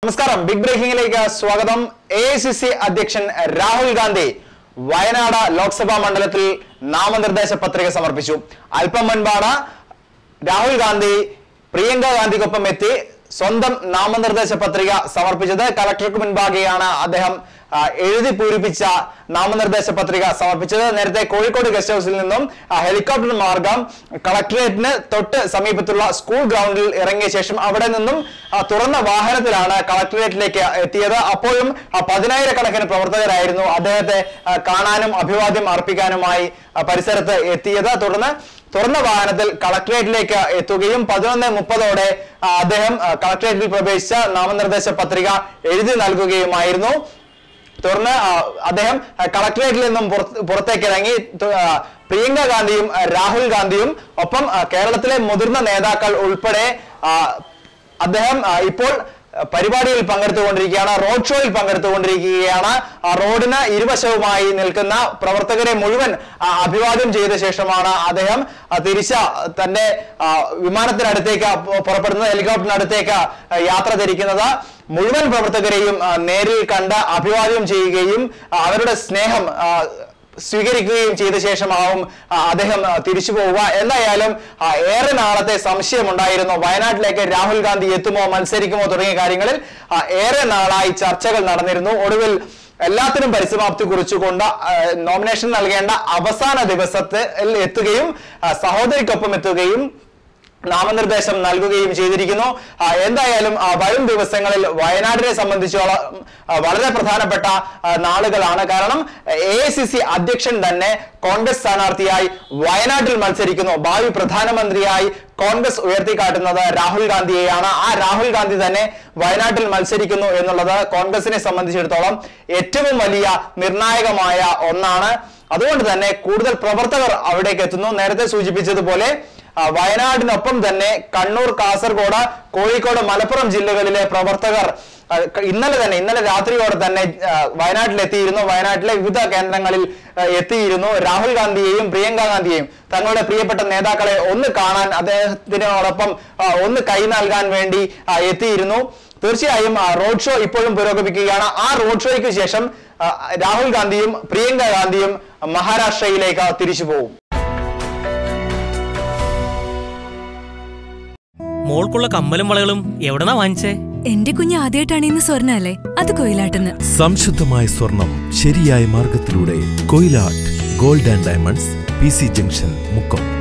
നമസ്കാരം ബിഗ് ബ്രേക്കിംഗിലേക്ക് സ്വാഗതം എ അധ്യക്ഷൻ രാഹുൽ ഗാന്ധി വയനാട് ലോക്സഭാ മണ്ഡലത്തിൽ നാമനിർദ്ദേശ പത്രിക സമർപ്പിച്ചു അല്പം മുൻപാണ് രാഹുൽ ഗാന്ധി പ്രിയങ്ക ഗാന്ധിക്കൊപ്പം എത്തി സ്വന്തം നാമനിർദ്ദേശ പത്രിക സമർപ്പിച്ചത് കളക്ടർക്ക് മുൻപാകെയാണ് അദ്ദേഹം ആ, എഴുതി പൂരിപ്പിച്ച നാമനിർദ്ദേശ പത്രിക സമർപ്പിച്ചത് നേരത്തെ കോഴിക്കോട് ഗസ്റ്റ് ഹൗസിൽ നിന്നും ആ, ഹെലികോപ്റ്റർ മാർഗം കളക്ടറേറ്റിന് തൊട്ട് സമീപത്തുള്ള സ്കൂൾ ഗ്രൗണ്ടിൽ ഇറങ്ങിയ ശേഷം അവിടെ നിന്നും ആ, തുറന്ന വാഹനത്തിലാണ് കളക്ടറേറ്റിലേക്ക് എത്തിയത് അപ്പോഴും ആ, പതിനായിരക്കണക്കിന് പ്രവർത്തകരായിരുന്നു അദ്ദേഹത്തെ ആ, കാണാനും അഭിവാദ്യം അർപ്പിക്കാനുമായി ആ, പരിസരത്ത് എത്തിയത് തുടർന്ന് തുറന്ന വാഹനത്തിൽ കളക്ടറേറ്റിലേക്ക് എത്തുകയും പതിനൊന്ന് മുപ്പതോടെ ആ, അദ്ദേഹം ആ, കളക്ടറേറ്റിൽ പ്രവേശിച്ച നാമനിർദ്ദേശ പത്രിക എഴുതി നൽകുകയുമായിരുന്നു തുടർന്ന് ആ, അദ്ദേഹം ആ, കളക്ടറേറ്റിൽ നിന്നും പുറത്ത് പുറത്തേക്ക് ഇറങ്ങി തു- ആ, പ്രിയങ്ക ഗാന്ധിയും ആ, രാഹുൽ ഗാന്ധിയും ഒപ്പം ആ, കേരളത്തിലെ മുതിർന്ന നേതാക്കൾ ഉൾപ്പെടെ ആ, അദ്ദേഹം ആ, ഇപ്പോൾ ആ, പരിപാടിയിൽ പങ്കെടുത്തുകൊണ്ടിരിക്കുകയാണ് റോഡ് ഷോയിൽ പങ്കെടുത്തുകൊണ്ടിരിക്കുകയാണ് ആ റോഡിന് ഇരുവശവുമായി നിൽക്കുന്ന പ്രവർത്തകരെ മുഴുവൻ ആ, അഭിവാദ്യം ചെയ്ത ശേഷമാണ് അദ്ദേഹം ആ, തിരിച്ച തന്റെ ആ, വിമാനത്തിനടുത്തേക്ക് പു- പുറപ്പെടുന്നത് ഹെലികോപ്റ്ററിനടുത്തേക്ക് ആ, യാത്ര തിരിക്കുന്നത് മുഴുവൻ പ്രവർത്തകരെയും ആ, നേരിൽ കണ്ട് അഭിവാദ്യം ചെയ്യുകയും ആ, അവരുടെ സ്നേഹം ആ, സ്വീകരിക്കുകയും ചെയ്ത ശേഷമാവും ആ, അദ്ദേഹം ആ, തിരിച്ചു പോവുക എന്തായാലും ആ, ഏറെ നാളത്തെ സംശയമുണ്ടായിരുന്നു വയനാട്ടിലേക്ക് രാഹുൽ ഗാന്ധി എത്തുമോ മത്സരിക്കുമോ തുടങ്ങിയ കാര്യങ്ങളിൽ ആ, ഏറെ നാളായി ചർച്ചകൾ നടന്നിരുന്നു ഒടുവിൽ എല്ലാത്തിനും പരിസമാപ്തി കുറിച്ചുകൊണ്ട് ആ, നോമിനേഷൻ നൽകേണ്ട അവസാന ദിവസത്തിൽ എത്തുകയും ആ, സഹോദരിക്കൊപ്പം എത്തുകയും നാമനിർദ്ദേശം നൽകുകയും ചെയ്തിരിക്കുന്നു ആ, എന്തായാലും ആ, വരും ദിവസങ്ങളിൽ വയനാടിനെ സംബന്ധിച്ചോളം ആ, വളരെ പ്രധാനപ്പെട്ട ആ, നാളുകളാണ് കാരണം എ അധ്യക്ഷൻ തന്നെ കോൺഗ്രസ് സ്ഥാനാർത്ഥിയായി വയനാട്ടിൽ മത്സരിക്കുന്നു ഭാവി പ്രധാനമന്ത്രിയായി കോൺഗ്രസ് ഉയർത്തിക്കാട്ടുന്നത് രാഹുൽ ഗാന്ധിയെയാണ് ആ രാഹുൽ ഗാന്ധി തന്നെ വയനാട്ടിൽ മത്സരിക്കുന്നു എന്നുള്ളത് കോൺഗ്രസിനെ സംബന്ധിച്ചിടത്തോളം ഏറ്റവും വലിയ നിർണായകമായ ഒന്നാണ് അതുകൊണ്ട് തന്നെ കൂടുതൽ പ്രവർത്തകർ അവിടേക്ക് എത്തുന്നു നേരത്തെ സൂചിപ്പിച്ചതുപോലെ ആ, വയനാടിനൊപ്പം തന്നെ കണ്ണൂർ കാസർഗോഡ് കോഴിക്കോട് മലപ്പുറം ജില്ലകളിലെ പ്രവർത്തകർ ആ, ക- ഇന്നലെ തന്നെ ഇന്നലെ രാത്രിയോടെ തന്നെ ആ, വയനാട്ടിലെത്തിയിരുന്നു വയനാട്ടിലെ വിവിധ കേന്ദ്രങ്ങളിൽ ആ, എത്തിയിരുന്നു രാഹുൽ ഗാന്ധിയെയും പ്രിയങ്ക ഗാന്ധിയെയും തങ്ങളുടെ പ്രിയപ്പെട്ട നേതാക്കളെ ഒന്ന് കാണാൻ അദ്ദേഹത്തിനോടൊപ്പം ആ, ഒന്ന് കൈ നൽകാൻ വേണ്ടി ആ, എത്തിയിരുന്നു തീർച്ചയായും ആ, റോഡ് ഷോ ഇപ്പോഴും പുരോഗമിക്കുകയാണ് ആ റോഡ് ഷോയ്ക്ക് ശേഷം ആ, രാഹുൽ ഗാന്ധിയും പ്രിയങ്ക ഗാന്ധിയും മഹാരാഷ്ട്രയിലേക്ക് തിരിച്ചു പോകും മോൾക്കുള്ള കമ്മലും വളകളും എവിടെന്നാ വാങ്ങിച്ചേ എന്റെ കുഞ്ഞ് ആദ്യമായിട്ടാണ് ഇന്ന് സ്വർണ്ണ അല്ലേ അത് കൊയിലാട്ടെന്ന് സംശുദ്ധമായ സ്വർണം ശരിയായ മാർഗത്തിലൂടെ Koyilat gold and diamonds P C junction Mukkam